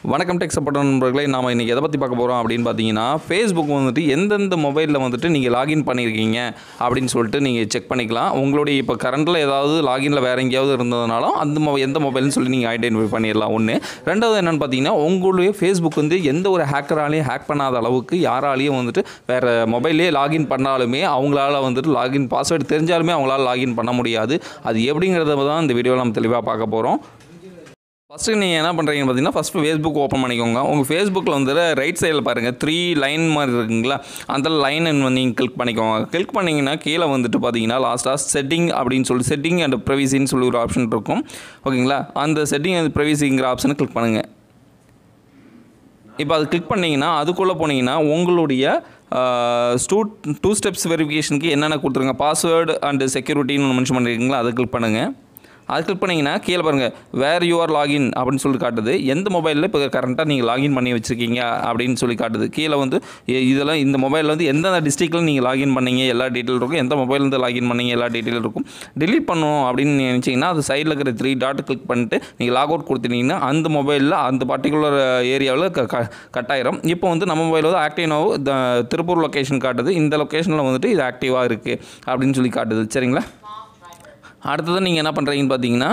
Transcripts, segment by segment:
வணக்கம் tech support நண்பர்களே நாம் இன்றைக்கி எதை பற்றி பார்க்க போகிறோம் அப்படின்னு பார்த்தீங்கன்னா ஃபேஸ்புக் வந்துட்டு எந்தெந்த மொபைலில் வந்துட்டு நீங்கள் லாகின் பண்ணியிருக்கீங்க அப்படின்னு சொல்லிட்டு நீங்கள் செக் பண்ணிக்கலாம் உங்களுடைய இப்போ கரண்டில் ஏதாவது லாகினில் வேறு எங்கேயாவது இருந்ததுனாலும் அந்த மொ எந்த மொபைல்னு சொல்லி நீங்கள் ஐடென்டிஃபை பண்ணிடலாம் ஒன்று ரெண்டாவது என்னென்னு பார்த்தீங்கன்னா உங்களுடைய ஃபேஸ்புக் வந்து எந்த ஒரு ஹேக்கராலையும் ஹேக் பண்ணாத அளவுக்கு யாராலையும் வந்துட்டு வேறு மொபைல்லே லாகின் பண்ணாலுமே அவங்களால வந்துட்டு லாகின் பாஸ்வேர்டு தெரிஞ்சாலுமே அவங்களால லாகின் பண்ண முடியாது அது எப்படிங்கிறத தான் இந்த வீடியோவில் நம்ம தெளிவாக பார்க்க போகிறோம் ஃபஸ்ட்டு நீங்கள் என்ன பண்ணுறீங்கன்னு பார்த்தீங்கன்னா ஃபஸ்ட்டு ஃபேஸ்புக் ஓப்பன் பண்ணிக்கோங்க உங்கள் ஃபேஸ்புக்கில் வந்து ரைட் சைடில் பாருங்கள் த்ரீ லைன் மாதிரி இருக்குங்களா அந்த லைன் நீங்கள் கிளிக் பண்ணிக்கோங்க கிளிக் பண்ணிங்கன்னா கீழே வந்துட்டு பார்த்தீங்கன்னா லாஸ்ட்டாக செட்டிங் அப்படின்னு சொல்லி செட்டிங் அண்ட் ப்ரைவசின்னு சொல்லி ஒரு ஆப்ஷன் இருக்கும் ஓகேங்களா அந்த செட்டிங் அண்ட் ப்ரைவசிங்கிற ஆப்ஷனை கிளிக் பண்ணுங்கள் இப்போ அது கிளிக் பண்ணிங்கன்னா அதுக்குள்ளே போனீங்கன்னா உங்களுடைய ஸ்டூ டூ ஸ்டெப்ஸ் வெரிஃபிகேஷனுக்கு என்னென்ன கொடுத்துருங்க பாஸ்வேர்டு அண்டு செக்யூரிட்டின்னு ஒன்று மென்ஷன் பண்ணியிருக்கீங்களா அதை கிளிக் பண்ணுங்கள் அது கிளிக் பண்ணிங்கன்னா கீழே பாருங்கள் வேர் யூஆர் லாகின் அப்படின்னு சொல்லி காட்டுது எந்த மொபைலில் இப்போ கரண்ட்டாக நீங்கள் லாகின் பண்ணி வச்சுருக்கீங்க அப்படின்னு சொல்லி காட்டுது கீழே வந்து இ- இதெல்லாம் இந்த மொபைலில் வந்து எந்தெந்த டிஸ்ட்ரிக்டில் நீங்கள் லாகின் பண்ணீங்க எல்லா டீட்டெயில் இருக்கும் எந்த மொபைல்லேருந்து லாகின் பண்ணீங்க எல்லா டீட்டெயில் இருக்கும் delete பண்ணணும் அப்படின்னு நினச்சிங்கன்னா அது சைடில் இருக்கிற த்ரீ டாட் கிளிக் பண்ணிட்டு நீங்கள் லாக் அவுட் கொடுத்துட்டீங்கன்னா அந்த மொபைலில் அந்த பர்டிகுலர் ஏரியாவில் க க கட் ஆயிரும் இப்போ வந்து நம்ம மொபைல் வந்து ஆக்டிவ் நோ திருப்பூர் லொக்கேஷன் காட்டுது இந்த லொக்கேஷனில் வந்துட்டு இது ஆக்டிவாக இருக்குது அப்படின்னு சொல்லி காட்டுது சரிங்களா அடுத்தது நீங்கள் என்ன பண்ணுறீங்கன்னு பார்த்தீங்கன்னா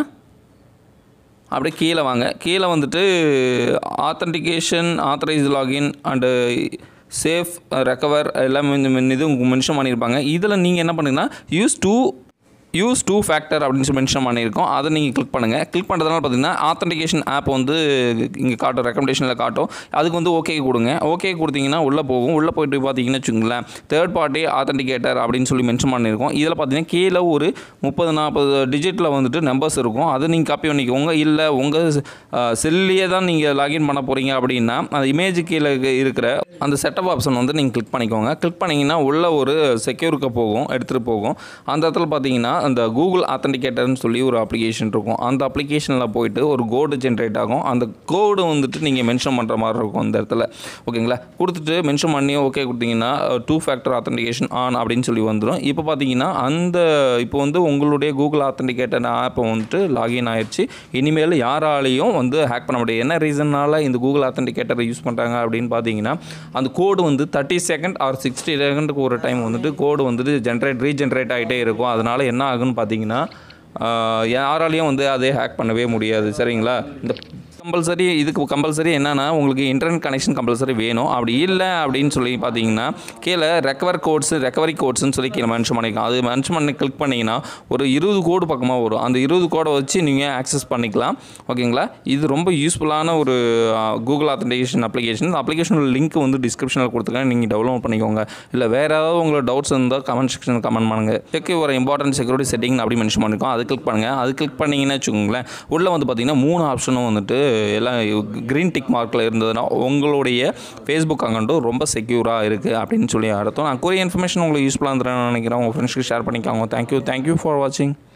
அப்படியே கீழே வாங்க கீழே வந்துட்டு authentication authorise login and safe recover எல்லாமே இந்த இது மென்ஷன் பண்ணியிருப்பாங்க இதில் நீங்கள் என்ன பண்ணுங்கன்னா use two use two factor அப்படின்னு சொல்லி மென்ஷன் பண்ணியிருக்கோம் அதை நீங்கள் கிளிக் பண்ணுங்கள் கிளிக் பண்ணுறதுனால பார்த்தீங்கன்னா ஆத்தன்டிகேஷன் ஆப் வந்து இங்கே காட்டும் ரெக்கமெண்டேஷனில் காட்டும் அதுக்கு வந்து ஓகே கொடுங்க ஓகே கொடுத்தீங்கன்னா உள்ளே போகும் உள்ளே போயிட்டு பார்த்தீங்கன்னு வச்சுங்களேன் தேர்ட் பார்ட்டி ஆத்தன்டிகேட்டர் அப்படின்னு சொல்லி மென்ஷன் பண்ணியிருக்கோம் இதில் பார்த்தீங்கன்னா கீழே ஒரு முப்பது நாற்பது டிஜிட்டில் வந்துட்டு நம்பர்ஸ் இருக்கும் அதை நீங்கள் காப்பி பண்ணிக்கோங்க இல்லை உங்கள் செல்லையே தான் நீங்கள் லாகின் பண்ண போகிறீங்க அப்படின்னா அந்த இமேஜ் கீழே இருக்கிற அந்த செட்டப் ஆப்ஷன் வந்து நீங்கள் கிளிக் பண்ணிக்கோங்க கிளிக் பண்ணிங்கன்னா உள்ள ஒரு செக்யூருக்கு போகும் எடுத்துகிட்டு போகும் அந்த இடத்துல பார்த்தீங்கன்னா அந்த கூகுள் ஆத்தன்டிகேட்டர்னு சொல்லி ஒரு அப்ளிகேஷன் இருக்கும் அந்த அப்ளிகேஷனில் போயிட்டு ஒரு கோடு ஜென்ரேட் ஆகும் அந்த கோடு வந்துட்டு நீங்கள் மென்ஷன் பண்ணுற மாதிரி இருக்கும் அந்த இடத்துல ஓகேங்களா கொடுத்துட்டு மென்ஷன் பண்ணி ஓகே கொடுத்தீங்கன்னா டூ ஃபேக்டர் ஆத்தன்டிகேஷன் ஆன் அப்படின்னு சொல்லி வந்துடும் இப்போ பார்த்தீங்கன்னா அந்த இப்போ வந்து உங்களுடைய கூகுள் ஆத்தன்டிகேட்டர் ஆப்பை வந்துட்டு லாகின் ஆயிடுச்சு இனிமேல் யாராலையும் வந்து ஹேக் பண்ண முடியாது என்ன ரீசனால் இந்த கூகுள் ஆத்தன்டிகேட்டரை யூஸ் பண்ணுறாங்க அப்படின்னு பார்த்தீங்கன்னா அந்த கோடு வந்து தேர்ட்டி செகண்ட் ஆர் சிக்ஸ்டி செகண்டுக்கு ஒரு டைம் வந்துட்டு கோடு வந்துட்டு ஜென்ரேட் ரீஜென்ரேட் ஆகிட்டே இருக்கும் அதனால் என்ன ஆகுன்னு பார்த்தீங்கன்னா ஆஹ், யாராலையும் வந்து அதே ஹேக் பண்ணவே முடியாது சரிங்களா இந்த கம்பல்சரி இதுக்கு கம்பல்சரி என்னென்னா உங்களுக்கு இன்டர்நெட் கனெக்ஷன் கம்பல்சரி வேணும் அப்படி இல்லை அப்படின்னு சொல்லி பார்த்தீங்கன்னா கீழே ரெக்கவர் கோட்ஸ் ரெக்கவரி கோட்ஸ்னு சொல்லி கீழே மென்ஷன் பண்ணிக்கலாம் அது மென்ஷன் பண்ணி கிளிக் பண்ணிங்கன்னா ஒரு இருபது கோடு பக்கமாக வரும் அந்த இருபது கோடை வச்சு நீங்கள் ஆக்சஸ் பண்ணிக்கலாம் ஓகேங்களா இது ரொம்ப யூஸ்ஃபுல்லான ஒரு கூகுள் ஆத்தன்டிகேஷன் அப்ளிகேஷன் இந்த அப்ளிகேஷனோட லிங்க் வந்து டிஸ்கிரிப்ஷனில் கொடுத்துருக்கேன் நீங்கள் டவுன்லோட் பண்ணிக்கோங்க இல்லை வேறு ஏதாவது உங்களுக்கு டவுட்ஸ் இருந்தால் கமெண்ட் செக்ஷனில் கமெண்ட் பண்ணுங்கள் செக் ஒரு இம்பார்ட்டன்ட் செக்யூரிட்டி செட்டிங் அப்படி மென்ஷன் பண்ணிருக்கோம் அது கிளிக் பண்ணுங்கள் அது கிளிக் பண்ணிங்கன்னு வச்சுக்கோங்களேன் உள்ளே வந்து பார்த்தீங்கன்னா மூணு ஆப்ஷனும் வந்துட்டு எல்லாம் க்ரீன் டிக் மார்க்கில் இருந்ததுன்னா உங்களுடைய ஃபேஸ்புக் அக்கௌண்ட்டும் ரொம்ப செக்யூராக இருக்குது அப்படின்னு சொல்லி அர்த்தம் நான் கூறிய இன்ஃபர்மேஷன் உங்களுக்கு யூஸ்ஃபுல்லாக இருந்துன்னு நினைக்கிறேன் உங்கள் ஃப்ரெண்ட்ஸ்க்கு ஷேர் பண்ணிக்காங்க தேங்க்யூ தேங்க்யூ ஃபார் வாட்சிங்